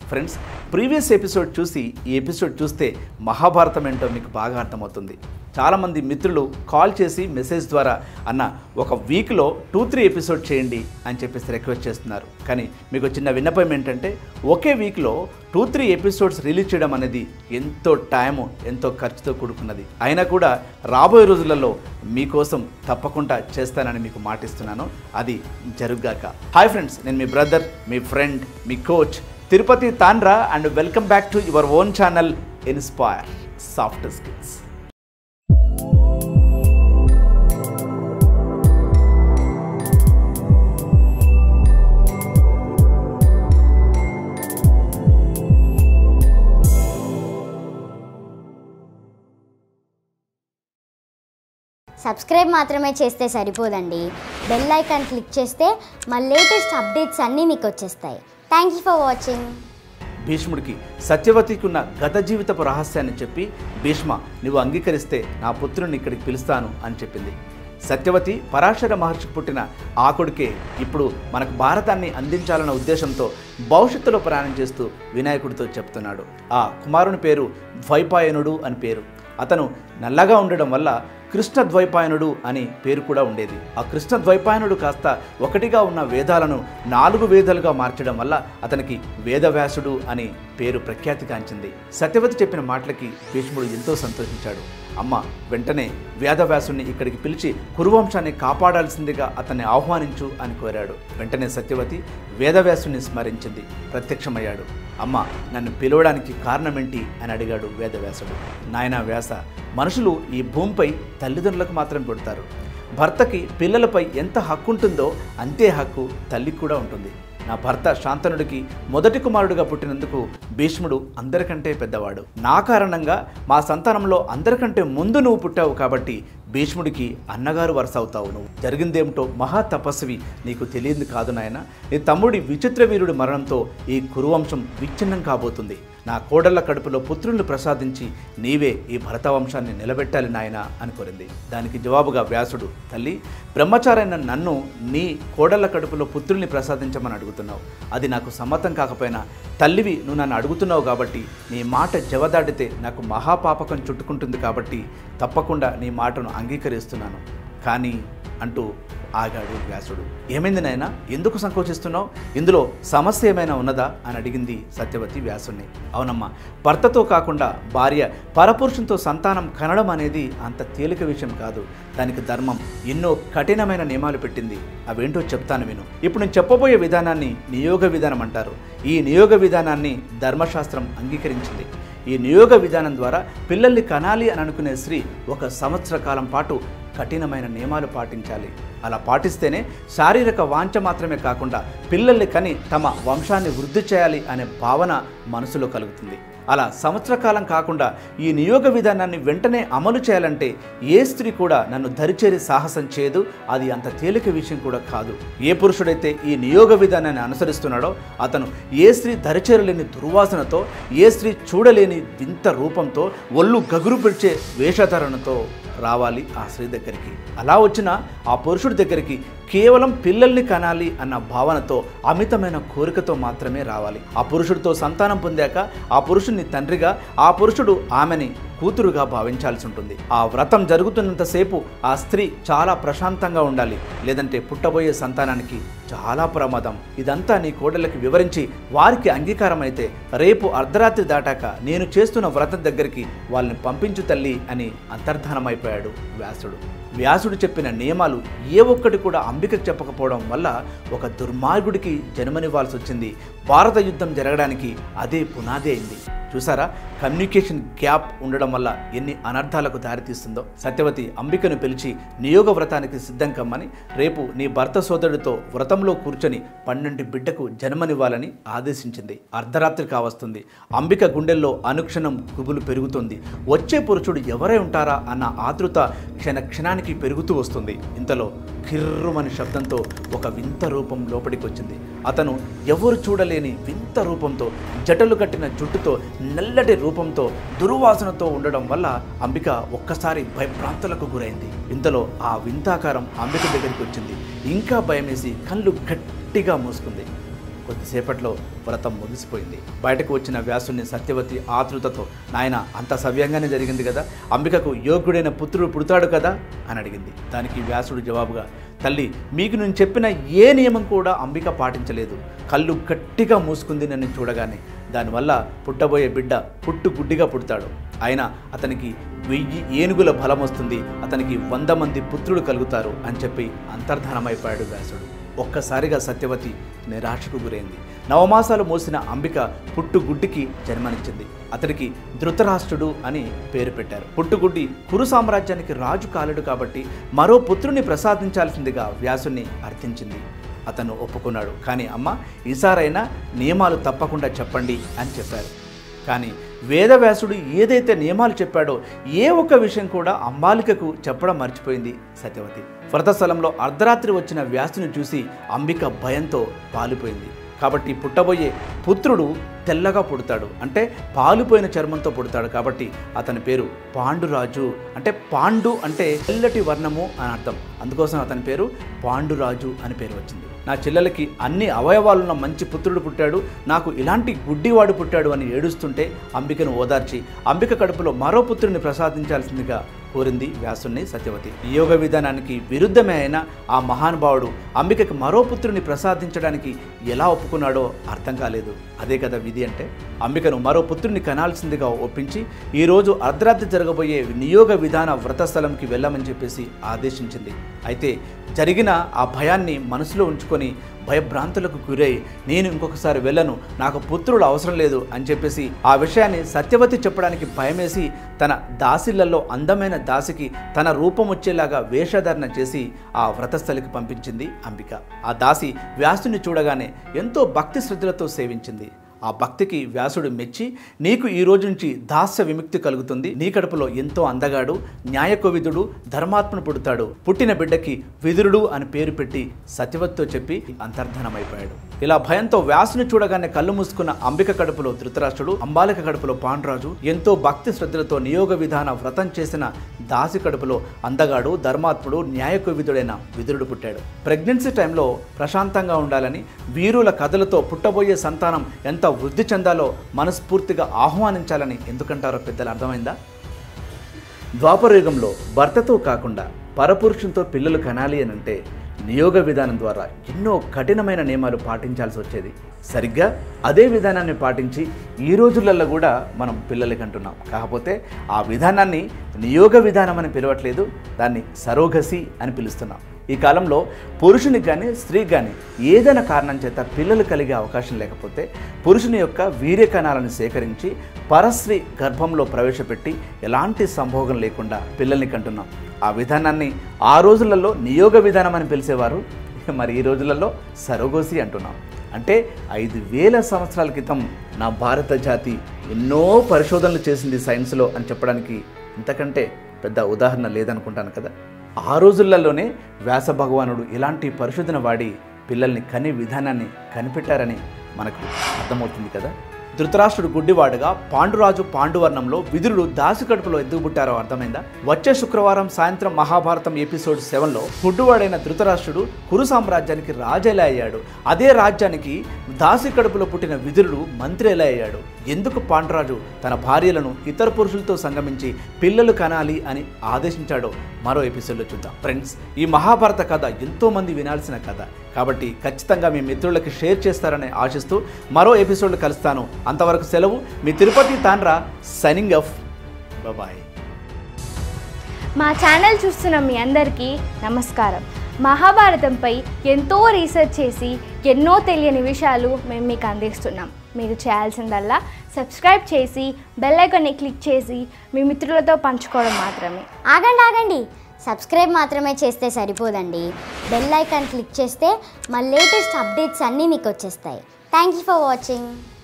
friends previous episode చూసి ఈ episode చూస్తే మహాభారతం ఏంటో మీకు బాగా అర్థమవుతుంది చాలామంది మిత్రులు కాల్ చేసి మెసేజ్ ద్వారా అన్న ఒక వీక్లో టూ త్రీ ఎపిసోడ్ చేయండి అని చెప్పేసి రిక్వెస్ట్ చేస్తున్నారు కానీ మీకు చిన్న విన్నపం ఏంటంటే ఒకే వీక్లో టూ త్రీ ఎపిసోడ్స్ రిలీజ్ చేయడం అనేది ఎంతో టైము ఎంతో ఖర్చుతో కూడుకున్నది అయినా కూడా రాబోయే రోజులలో మీకోసం తప్పకుండా చేస్తానని మీకు మాటిస్తున్నాను అది జరుగ్గాక హాయ్ ఫ్రెండ్స్ నేను మీ బ్రదర్ మీ ఫ్రెండ్ మీ coach Tirupati Thandra and welcome back to your own channel Inspire soft skills subscribe మాత్రమే చేస్తే సరిపోదండి బెల్ ఐకాన్ క్లిక్ చేస్తే మా లేటెస్ట్ అప్డేట్స్ అన్నీ మీకు వచ్చేస్తాయి థ్యాంక్ యూ ఫర్ వాచింగ్ భీష్ముడికి సత్యవతికి ఉన్న గత జీవితపు రహస్యాన్ని చెప్పి భీష్మ నువ్వు అంగీకరిస్తే నా పుత్రుని ఇక్కడికి పిలుస్తాను అని చెప్పింది సత్యవతి పరాశర మహర్షికి పుట్టిన ఆ కొడుకే ఇప్పుడు మనకు భారతాన్ని అందించాలన్న ఉద్దేశంతో భవిష్యత్తులో ప్రయాణం చేస్తూ వినాయకుడితో చెప్తున్నాడు ఆ కుమారుని పేరు ద్వైపాయనుడు అని పేరు అతను నల్లగా ఉండడం వల్ల కృష్ణ ద్వైపాయనుడు అని పేరు కూడా ఉండేది ఆ కృష్ణ ద్వైపాయనుడు కాస్త ఒకటిగా ఉన్న వేదాలను నాలుగు వేదాలుగా మార్చడం వల్ల అతనికి వేదవ్యాసుడు అని పేరు ప్రఖ్యాతిగాంచింది సత్యవతి చెప్పిన మాటలకి భీష్ముడు ఎంతో సంతోషించాడు అమ్మ వెంటనే వేదవ్యాసుని ఇక్కడికి పిలిచి కురువంశాన్ని కాపాడాల్సిందిగా అతన్ని ఆహ్వానించు అని కోరాడు వెంటనే సత్యవతి వేదవ్యాసుని స్మరించింది ప్రత్యక్షమయ్యాడు అమ్మ నన్ను పిలవడానికి కారణమేంటి అని అడిగాడు వేదవ్యాసుడు నాయన వ్యాస మనుషులు ఈ భూమిపై తల్లిదండ్రులకు మాత్రం పుడతారు భర్తకి పిల్లలపై ఎంత హక్కు ఉంటుందో అంతే హక్కు తల్లికి కూడా ఉంటుంది నా భర్త శాంతనుడికి మొదటి కుమారుడిగా పుట్టినందుకు భీష్ముడు అందరికంటే పెద్దవాడు నా కారణంగా మా సంతానంలో అందరికంటే ముందు నువ్వు పుట్టావు కాబట్టి భీష్ముడికి అన్నగారు వరుస అవుతావు నువ్వు జరిగిందేమిటో మహా తపస్వి నీకు తెలియదు కాదు నాయన నీ తమ్ముడి విచిత్ర వీరుడి మరణంతో ఈ కురువంశం విచ్ఛిన్నం కాబోతుంది నా కోడళ్ల కడుపులో పుత్రుల్ని ప్రసాదించి నీవే ఈ భరత వంశాన్ని నిలబెట్టాలి నాయన అని కోరింది దానికి జవాబుగా వ్యాసుడు తల్లి బ్రహ్మచారైన నన్ను నీ కోడళ్ల కడుపులో పుత్రుల్ని ప్రసాదించమని అడుగుతున్నావు అది నాకు సమ్మతం కాకపోయినా తల్లివి నువ్వు నన్ను అడుగుతున్నావు కాబట్టి నీ మాట జవదాడితే నాకు మహాపాపకం చుట్టుకుంటుంది కాబట్టి తప్పకుండా నీ మాటను అంగీకరిస్తున్నాను కానీ అంటూ ఆగాడు వ్యాసుడు ఏమైంది నాయన ఎందుకు సంకోచిస్తున్నావు ఇందులో సమస్య ఏమైనా ఉన్నదా అని అడిగింది సత్యవతి వ్యాసుని అవునమ్మా భర్తతో కాకుండా భార్య పరపురుషునితో సంతానం కనడం అనేది అంత తేలిక విషయం కాదు దానికి ధర్మం ఎన్నో కఠినమైన నియమాలు పెట్టింది అవేంటో చెప్తాను విను ఇప్పుడు నేను చెప్పబోయే విధానాన్ని నియోగ విధానం అంటారు ఈ నియోగ విధానాన్ని ధర్మశాస్త్రం అంగీకరించింది ఈ నియోగ విధానం ద్వారా పిల్లల్ని కనాలి అని అనుకునే స్త్రీ ఒక సంవత్సర కాలం పాటు కఠినమైన నియమాలు పాటించాలి అలా పాటిస్తేనే శారీరక వాంఛ మాత్రమే కాకుండా పిల్లల్ని కని తమ వంశాన్ని వృద్ధి చేయాలి అనే భావన మనసులో కలుగుతుంది అలా సంవత్సర కాలం కాకుండా ఈ నియోగ విధానాన్ని వెంటనే అమలు చేయాలంటే ఏ స్త్రీ కూడా నన్ను దరిచేరి సాహసం చేయదు అది అంత తేలిక విషయం కూడా కాదు ఏ పురుషుడైతే ఈ నియోగ విధానాన్ని అనుసరిస్తున్నాడో అతను ఏ స్త్రీ దరిచేరలేని దుర్వాసనతో ఏ స్త్రీ చూడలేని వింత రూపంతో ఒళ్ళు గగురు పిలిచే వేషధారణతో రావాలి ఆ స్త్రీ దగ్గరికి అలా వచ్చిన ఆ పురుషుడి దగ్గరికి కేవలం పిల్లల్ని కనాలి అన్న భావనతో అమితమైన కోరికతో మాత్రమే రావాలి ఆ పురుషుడితో సంతానం పొందాక ఆ పురుషుడిని తండ్రిగా ఆ పురుషుడు ఆమెని కూతురుగా భావించాల్సి ఉంటుంది ఆ వ్రతం జరుగుతున్నంతసేపు ఆ స్త్రీ చాలా ప్రశాంతంగా ఉండాలి లేదంటే పుట్టబోయే సంతానానికి చాలా ప్రమాదం ఇదంతా నీ కోడళ్ళకి వివరించి వారికి అంగీకారం అయితే రేపు అర్ధరాత్రి దాటాక నేను చేస్తున్న వ్రతం దగ్గరికి వాళ్ళని పంపించు తల్లి అని అంతర్ధానమైపోయాడు వ్యాసుడు వ్యాసుడు చెప్పిన నియమాలు ఏ ఒక్కటి కూడా అంబికకు చెప్పకపోవడం వల్ల ఒక దుర్మార్గుడికి జన్మనివ్వాల్సి వచ్చింది భారత యుద్ధం జరగడానికి అదే పునాది అయింది చూసారా కమ్యూనికేషన్ గ్యాప్ ఉండడం వల్ల ఎన్ని అనర్థాలకు దారితీస్తుందో సత్యవతి అంబికను పిలిచి నియోగ వ్రతానికి సిద్ధం కమ్మని రేపు నీ భర్త సోదరుడితో వ్రతంలో కూర్చొని పన్నెండు బిడ్డకు జన్మనివ్వాలని ఆదేశించింది అర్ధరాత్రి కావస్తుంది అంబిక గుండెల్లో అనుక్షణం గుబులు పెరుగుతుంది వచ్చే పురుషుడు ఎవరై ఉంటారా అన్న ఆతృత క్షణ క్షణానికి పెరుగుతూ వస్తుంది ఇంతలో కిర్రుమని శబ్దంతో ఒక వింత రూపం లోపలికి వచ్చింది అతను ఎవరు చూడలేని వింత రూపంతో జటలు కట్టిన జుట్టుతో నల్లటి రూపంతో దుర్వాసనతో ఉండడం వల్ల అంబిక ఒక్కసారి భయభ్రాంతులకు గురైంది ఇంతలో ఆ వింతాకారం అంబిక దగ్గరికి వచ్చింది ఇంకా భయమేసి కళ్ళు గట్టిగా మూసుకుంది కొద్దిసేపట్లో వ్రతం ముగిసిపోయింది బయటకు వచ్చిన వ్యాసుని సత్యవతి ఆతృతతో నాయన అంత సవ్యంగానే జరిగింది కదా అంబికకు యోగ్యుడైన పుత్రుడు పుడతాడు కదా అని అడిగింది దానికి వ్యాసుడు జవాబుగా తల్లి మీకు నేను చెప్పిన ఏ నియమం కూడా అంబిక పాటించలేదు కళ్ళు గట్టిగా మూసుకుంది నన్ను చూడగానే దానివల్ల పుట్టబోయే బిడ్డ పుట్టు గుడ్డిగా పుడతాడు అయినా అతనికి వెయ్యి ఏనుగుల బలం వస్తుంది అతనికి వంద మంది పుత్రులు కలుగుతారు అని చెప్పి అంతర్ధానమైపోయాడు వ్యాసుడు ఒక్కసారిగా సత్యవతి నిరాశకు గురైంది నవమాసాలు మోసిన అంబిక పుట్టుగుడ్డికి జన్మనిచ్చింది అతనికి ధృతరాష్ట్రుడు అని పేరు పెట్టారు పుట్టుగుడ్డి కురు సామ్రాజ్యానికి రాజు కాలేడు కాబట్టి మరో పుత్రుని ప్రసాదించాల్సిందిగా వ్యాసుని అర్థించింది అతను ఒప్పుకున్నాడు కానీ అమ్మ ఈసారైనా నియమాలు తప్పకుండా చెప్పండి అని చెప్పారు కానీ వేదవ్యాసుడు ఏదైతే నియమాలు చెప్పాడో ఏ ఒక్క విషయం కూడా అంబాలికకు చెప్పడం మర్చిపోయింది సత్యవతి వ్రతస్థలంలో అర్ధరాత్రి వచ్చిన వ్యాసుని చూసి అంబిక భయంతో పాలిపోయింది కాబట్టి పుట్టబోయే పుత్రుడు తెల్లగా పుడతాడు అంటే పాలిపోయిన చర్మంతో పుడతాడు కాబట్టి అతని పేరు పాండురాజు అంటే పాండు అంటే తెల్లటి వర్ణము అని అర్థం అందుకోసం అతని పేరు పాండురాజు అని పేరు వచ్చింది నా చెల్లెలకి అన్ని అవయవాలున్న మంచి పుత్రుడు పుట్టాడు నాకు ఇలాంటి గుడ్డివాడు పుట్టాడు అని ఏడుస్తుంటే అంబికను ఓదార్చి అంబిక కడుపులో మరో పుత్రుని ప్రసాదించాల్సిందిగా కోరింది వ్యాసుని సత్యవతి ఈ యోగ విధానానికి విరుద్ధమే అయిన ఆ మహానుభావుడు అంబికకి మరో పుత్రుని ప్రసాదించడానికి ఎలా ఒప్పుకున్నాడో అర్థం కాలేదు అదే కదా విధి అంటే అంబికను మరో పుత్రుని కనాల్సిందిగా ఒప్పించి ఈరోజు అర్ధరాత్రి జరగబోయే నియోగ విధాన వ్రతస్థలంకి వెళ్ళమని చెప్పేసి ఆదేశించింది అయితే జరిగిన ఆ భయాన్ని మనసులో ఉంచుకొని భయభ్రాంతులకు గురై నేను ఇంకొకసారి వెళ్ళను నాకు పుత్రుడు అవసరం లేదు అని చెప్పేసి ఆ విషయాన్ని సత్యవతి చెప్పడానికి భయమేసి తన దాసిళ్లలో అందమైన దాసికి తన రూపం వచ్చేలాగా వేషధారణ చేసి ఆ వ్రతస్థలికి పంపించింది అంబిక ఆ దాసి వ్యాసుని చూడగానే ఎంతో భక్తి శ్రద్ధలతో సేవించింది ఆ భక్తికి వ్యాసుడు మెచ్చి నీకు ఈ రోజు నుంచి దాస్య విముక్తి కలుగుతుంది నీ కడుపులో ఎంతో అందగాడు న్యాయకోవిదుడు ధర్మాత్మను పుడతాడు పుట్టిన బిడ్డకి విదురుడు అని పేరు పెట్టి సత్యవతితో చెప్పి అంతర్ధనమైపోయాడు ఇలా భయంతో వ్యాసుని చూడగానే కళ్ళు మూసుకున్న అంబిక కడుపులో ధృతరాష్ట్రుడు అంబాలిక కడుపులో పాండురాజు ఎంతో భక్తి శ్రద్ధలతో నియోగ విధాన వ్రతం చేసిన దాసి కడుపులో అందగాడు ధర్మాత్ముడు న్యాయకోవిదుడైన విదురుడు పుట్టాడు ప్రెగ్నెన్సీ టైంలో ప్రశాంతంగా ఉండాలని వీరుల కథలతో పుట్టబోయే సంతానం ఎంత వృద్ధి చెందాలో మనస్ఫూర్తిగా ఆహ్వానించాలని ఎందుకంటారో పెద్దలు అర్థమైందా ద్వాపరయుగంలో భర్తతో కాకుండా పరపురుషునితో పిల్లలు కనాలి అని అంటే నియోగ విధానం ద్వారా ఎన్నో కఠినమైన నియమాలు పాటించాల్సి వచ్చేది సరిగ్గా అదే విధానాన్ని పాటించి ఈ రోజులలో కూడా మనం పిల్లలకి అంటున్నాం కాకపోతే ఆ విధానాన్ని నియోగ విధానం అని పిలవట్లేదు దాన్ని సరోగసి అని పిలుస్తున్నాం ఈ కాలంలో పురుషునికి కానీ స్త్రీకి కానీ ఏదైనా కారణం చేత పిల్లలు కలిగే అవకాశం లేకపోతే పురుషుని యొక్క వీర్య కణాలను సేకరించి పరస్త్రీ గర్భంలో ప్రవేశపెట్టి ఎలాంటి సంభోగం లేకుండా పిల్లల్ని కంటున్నాం ఆ విధానాన్ని ఆ రోజులలో నియోగ విధానం అని పిలిచేవారు మరి ఈ రోజులలో సరోగోసి అంటున్నాం అంటే ఐదు వేల సంవత్సరాల క్రితం నా భారత జాతి ఎన్నో పరిశోధనలు చేసింది సైన్స్లో అని చెప్పడానికి ఇంతకంటే పెద్ద ఉదాహరణ లేదనుకుంటాను కదా ఆ రోజులలోనే వ్యాస భగవానుడు ఇలాంటి పరిశోధన వాడి పిల్లల్ని కనే విధానాన్ని కనిపెట్టారని మనకు అర్థమవుతుంది కదా ధృతరాష్ట్రుడు గుడ్డివాడుగా పాండురాజు పాండువర్ణంలో విదురుడు దాసు కడుపులో ఎందుకు పుట్టారో అర్థమైందా వచ్చే శుక్రవారం సాయంత్రం మహాభారతం ఎపిసోడ్ సెవెన్లో గుడ్డివాడైన ధృతరాష్ట్రుడు కురు సామ్రాజ్యానికి రాజు ఎలా అయ్యాడు అదే రాజ్యానికి దాసి కడుపులో పుట్టిన విదురుడు మంత్రి ఎలా అయ్యాడు ఎందుకు పాండురాజు తన భార్యలను ఇతర పురుషులతో సంగమించి పిల్లలు కనాలి అని ఆదేశించాడో మరో ఎపిసోడ్లో చూద్దాం ఫ్రెండ్స్ ఈ మహాభారత కథ ఎంతో మంది వినాల్సిన కథ కాబట్టి ఖచ్చితంగా మీ మిత్రులకి షేర్ చేస్తారని ఆశిస్తూ మరో ఎపిసోడ్లో కలుస్తాను అంతవరకు సెలవు మీ Tirupati Thandra signing off bye మా ఛానల్ చూస్తున్న మీ అందరికీ నమస్కారం మహాభారతంపై ఎంతో రీసెర్చ్ చేసి ఎన్నో తెలియని విషయాలు మేము మీకు అందిస్తున్నాం మీరు చేయాల్సిందల్లా సబ్స్క్రైబ్ చేసి బెల్ ఐకాన్ని క్లిక్ చేసి మీ మిత్రులతో పంచుకోవడం మాత్రమే ఆగండి ఆగండి సబ్స్క్రైబ్ మాత్రమే చేస్తే సరిపోదండి బెల్ ఐకాన్ క్లిక్ చేస్తే మా లేటెస్ట్ అప్డేట్స్ అన్నీ మీకు వచ్చేస్తాయి థ్యాంక్ యూ ఫర్ వాచింగ్